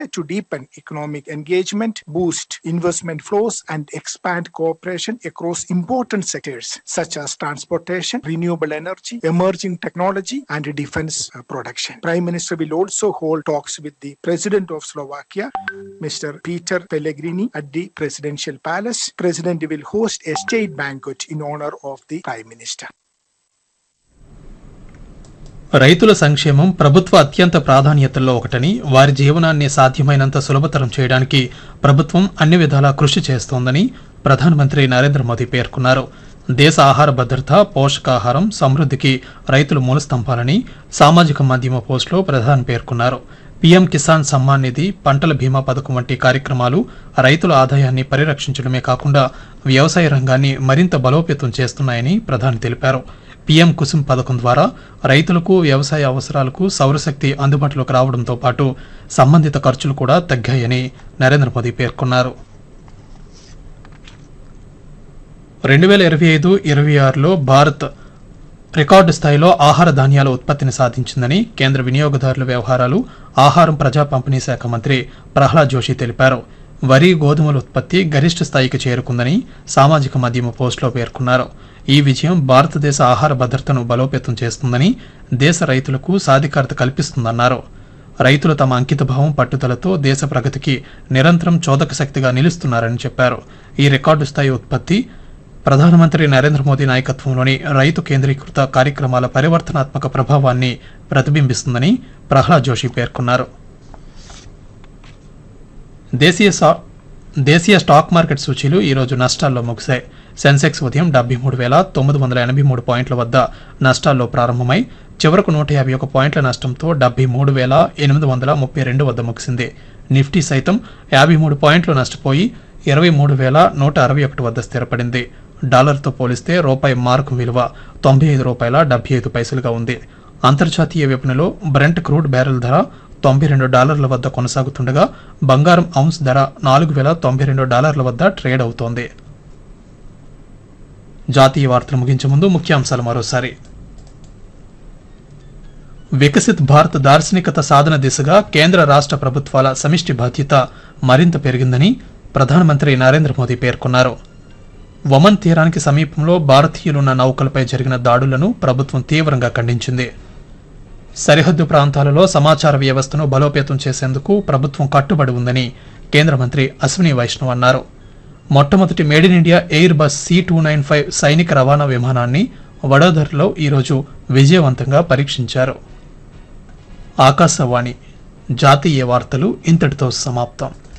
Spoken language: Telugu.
to deepen economic engagement, boost investment flows, and expand cooperation across important sectors such as transportation, renewable energy, emerging technology, and defense uh, production. Prime Minister will also hold talks with the President of Slovakia, Mr. Peter Pellegrini, at the Presidential Palace. President will host a state banquet in honor of the Prime Minister. రైతుల సంక్షేమం ప్రభుత్వ అత్యంత ప్రాధాన్యతల్లో ఒకటని వారి జీవనాన్ని సాధ్యమైనంత సులభతరం చేయడానికి ప్రభుత్వం అన్ని విధాలా కృషి చేస్తోందని ప్రధానమంత్రి నరేంద్ర మోదీ పేర్కొన్నారు దేశ ఆహార భద్రత పోషకాహారం సమృద్ధికి రైతులు మూలస్తంభాలని సామాజిక మాధ్యమ పోస్టులో ప్రధాని పేర్కొన్నారు పీఎం కిసాన్ సమ్మాన్ నిధి పంటల బీమా పథకం వంటి కార్యక్రమాలు రైతుల ఆదాయాన్ని పరిరక్షించడమే కాకుండా వ్యవసాయ రంగాన్ని మరింత బలోపేతం చేస్తున్నాయని ప్రధాని తెలిపారు పీఎం కుసుమ్ పథకం ద్వారా రైతులకు వ్యవసాయ అవసరాలకు సౌరశక్తి అందుబాటులోకి రావడంతో పాటు సంబంధిత ఖర్చులు కూడా తగ్గాయని నరేంద్ర మోదీ పేర్కొన్నారు రెండు వేల ఇరవై ఐదు ఇరవై ఆరులో భారత్ రికార్డు స్థాయిలో ఆహార ధాన్యాల ఉత్పత్తిని సాధించిందని కేంద్ర వినియోగదారుల వ్యవహారాలు ఆహారం ప్రజా పంపిణీ శాఖ మంత్రి ప్రహ్లాద్ జోషి తెలిపారు వరి గోధుమల ఉత్పత్తి గరిష్ట స్థాయికి చేరుకుందని సామాజిక మాధ్యమ పోస్టులో పేర్కొన్నారు ఈ విజయం భారతదేశ ఆహార భద్రతను బలోపేతం చేస్తుందని దేశ రైతులకు సాధికారత కల్పిస్తుందన్నారు రైతులు తమ అంకితభావం పట్టుదలతో దేశ ప్రగతికి నిరంతరం చోదక శక్తిగా నిలుస్తున్నారని చెప్పారు ఈ రికార్డు స్థాయి ఉత్పత్తి ప్రధానమంత్రి నరేంద్ర మోదీ నాయకత్వంలోని రైతు కేంద్రీకృత కార్యక్రమాల పరివర్తనాత్మక ప్రభావాన్ని ప్రతిబింబిస్తుందని ప్రహ్లాద్ జోషి పేర్కొన్నారు దేశీయ సా- దేశీయ స్టాక్ మార్కెట్ సూచీలు ఈ రోజు నష్టాల్లో ముగిశాయి సెన్సెక్స్ ఉదయం డెబ్బై మూడు వేల తొమ్మిది వందల ఎనభై మూడు పాయింట్ల వద్ద నష్టాల్లో ప్రారంభమై చివరకు నూట యాభై ఒక పాయింట్ల నష్టంతో డెబ్బై మూడు వేల ఎనిమిది వందల ముప్పై రెండు వద్ద ముగిసింది నిఫ్టీ సైతం యాభై మూడు పాయింట్లు నష్టపోయి ఇరవై మూడు వేల నూట అరవై ఒకటి వద్ద స్థిరపడింది డాలర్తో పోలిస్తే రూపాయి మార్కు విలువ తొంభై ఐదు రూపాయల డెబ్బై ఐదు పైసలుగా ఉంది అంతర్జాతీయ విపణిలో బ్రెంట్ క్రూడ్ బ్యారెల్ ధర తొంభై రెండు డాలర్ల వద్ద కొనసాగుతుండగా బంగారం ఔన్స్ ధర నాలుగు వేల తొంభై రెండు డాలర్ల వద్ద ట్రేడ్ అవుతోంది జాతీయ వార్తలు ముగించే ముందు ముఖ్యాంశాలు మరోసారి వికసిత్ భారత్ దార్శనికత సాధన దిశగా కేంద్ర రాష్ట్ర ప్రభుత్వాల సమిష్టి బాధ్యత మరింత పెరిగిందని ప్రధానమంత్రి నరేంద్ర మోదీ పేర్కొన్నారు ఒమన్ తీరానికి సమీపంలో భారతీయులున్న నౌకలపై జరిగిన దాడులను ప్రభుత్వం తీవ్రంగా ఖండించింది సరిహద్దు ప్రాంతాలలో సమాచార వ్యవస్థను బలోపేతం చేసేందుకు ప్రభుత్వం కట్టుబడి ఉందని కేంద్ర మంత్రి అశ్విని వైష్ణవ్ అన్నారు మొట్టమొదటి made in India Airbus C two nine five సైనిక రవాణా విమానాన్ని వడోదరలో ఈరోజు విజయవంతంగా పరీక్షించారు ఆకాశవాణి జాతీయ వార్తలు ఇంతటితో సమాప్తం